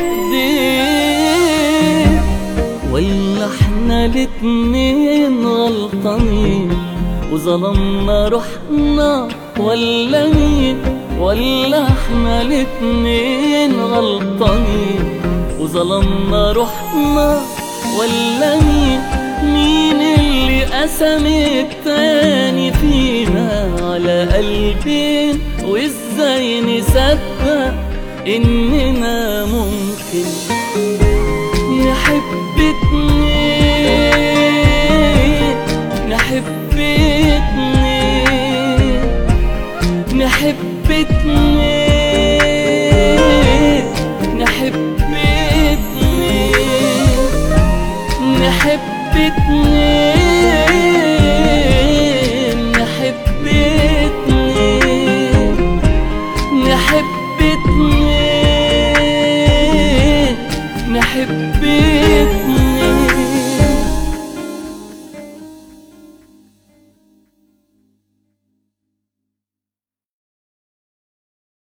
الدين ولا احنا الاتنين غلطانين وظلمنا روحنا ولا مين ولا احنا الاتنين غلطانين وظلمنا روحنا ولا مين مين اللي قسم التاني فينا على قلبين وازاي نصدق اننا ممكن نحب اتنين نحب اتنين نحب اتنين نحب اتنين نحب اتنين